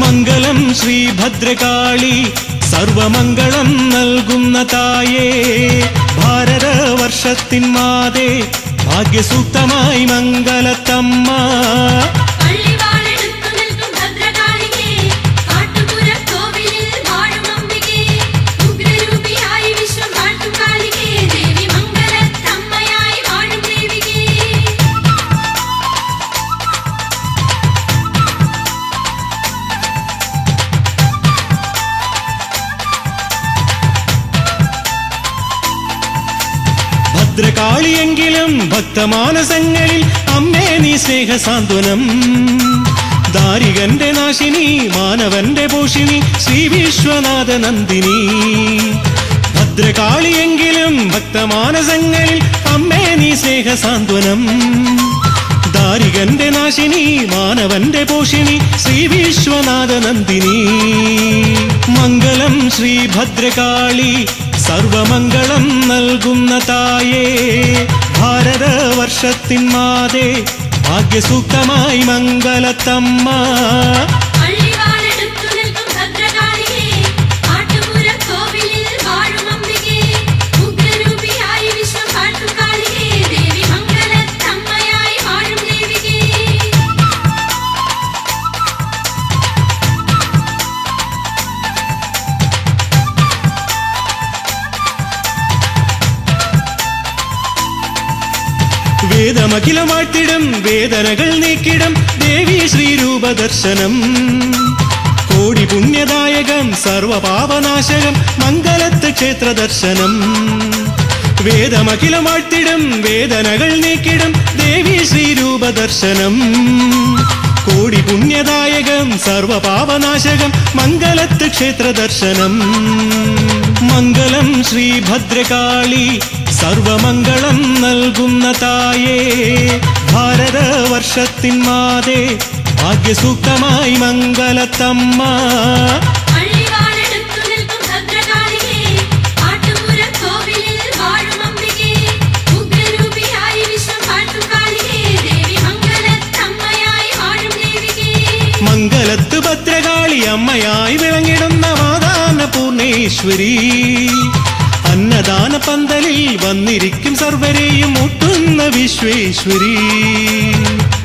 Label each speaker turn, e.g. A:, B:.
A: മംഗളം ശ്രീഭദ്രകാളി സർവമംഗളം നൽകുന്ന തായേ ഭാരതവർഷത്തിൻ മാതേ ഭാഗ്യസൂക്തമായി മംഗലത്തമ്മ
B: പള്ളിവാളെടുത്തു നിൽക്കും ഭദ്രകാളികേ കാട്ടുപുരക്കോവിലിൽ വാഴും അംബികേ ഉഗ്രരൂപിയായി വിശ്വം വാഴ്ത്തും കാളികേ ദേവി മംഗലത്തമ്മയായി വാഴും ദേവികേ
A: ഭദ്രകാളിയെങ്കിലും ഭക്തമാനസങ്ങളിൽ അമ്മേ നീ സ്നേഹസാന്ത്വനം ദാരികന്റെ നാശിനി മാനവന്റെ പോഷിണി ശ്രീ വിശ്വനാഥ നന്ദിനി ഭദ്രകാളിയെങ്കിലും ഭക്തമാനസങ്ങളിൽ അമ്മേ നീ സ്നേഹസാന്ത്വനം ദാരികന്റെ നാശിനി മാനവന്റെ പോഷിണി ശ്രീ വിശ്വനാഥ നന്ദിനി മംഗളം ശ്രീ ഭദ്രകാളി സർവമംഗളം നൽകുന്ന തായേ ഭാരതവർഷത്തിൻ മാതേ ഭാഗ്യസൂക്തമായി മംഗലത്തമ്മ
B: പള്ളിവാളെടുത്തു നിൽക്കും ഭദ്രകാളികേ കാട്ടുപുരക്കോവിലിൽ വാഴും അംബികേ ഉഗ്രരൂപിയായി വിശ്വം വാഴ്ത്തും കാളികേ ദേവി മംഗലത്തമ്മയായി വാഴും ദേവികേ
A: വേദമഖിലമാഴ്ത്തിടും വേദനകൾ നീക്കിടും ദേവി ശ്രീരൂപ ദർശനം കോടി പുണ്യദായകം സർവപാപനാശകം മംഗലത്ത് ക്ഷേത്ര ദർശനം വേദമഖിലമാഴ്ത്തിടും വേദനകൾ നീക്കിടും ദേവി ശ്രീരൂപ ദർശനം കോടി പുണ്യദായകം സർവപാപനാശകം മംഗലത്ത് ക്ഷേത്ര ദർശനം മംഗളം ശ്രീഭദ്രകാളി സർവമംഗളം നൽകുന്ന തായേ ഭാരതവർഷത്തിൻ മാതേ ഭാഗ്യസൂക്തമായി മംഗലത്തമ്മ
B: പള്ളിവാളെടുത്തു നിൽക്കും ഭദ്രകാളികേ കാട്ടുപുരക്കോവിലിൽ വാഴും അംബികേ ഉഗ്രരൂപിയായി വിശ്വം വാഴ്ത്തും കാളികേ ദേവി മംഗലത്തമ്മയായി വാഴും ദേവികേ
A: മംഗലത്ത് ഭദ്രകാളി അമ്മയായി വിളങ്ങിടുന്ന മാതാന പൂർണേശ്വരി അന്നദാന പന്തലിൽ വന്നിരിക്കും സർവരെയും മുട്ടുന്ന വിശ്വേശ്വരി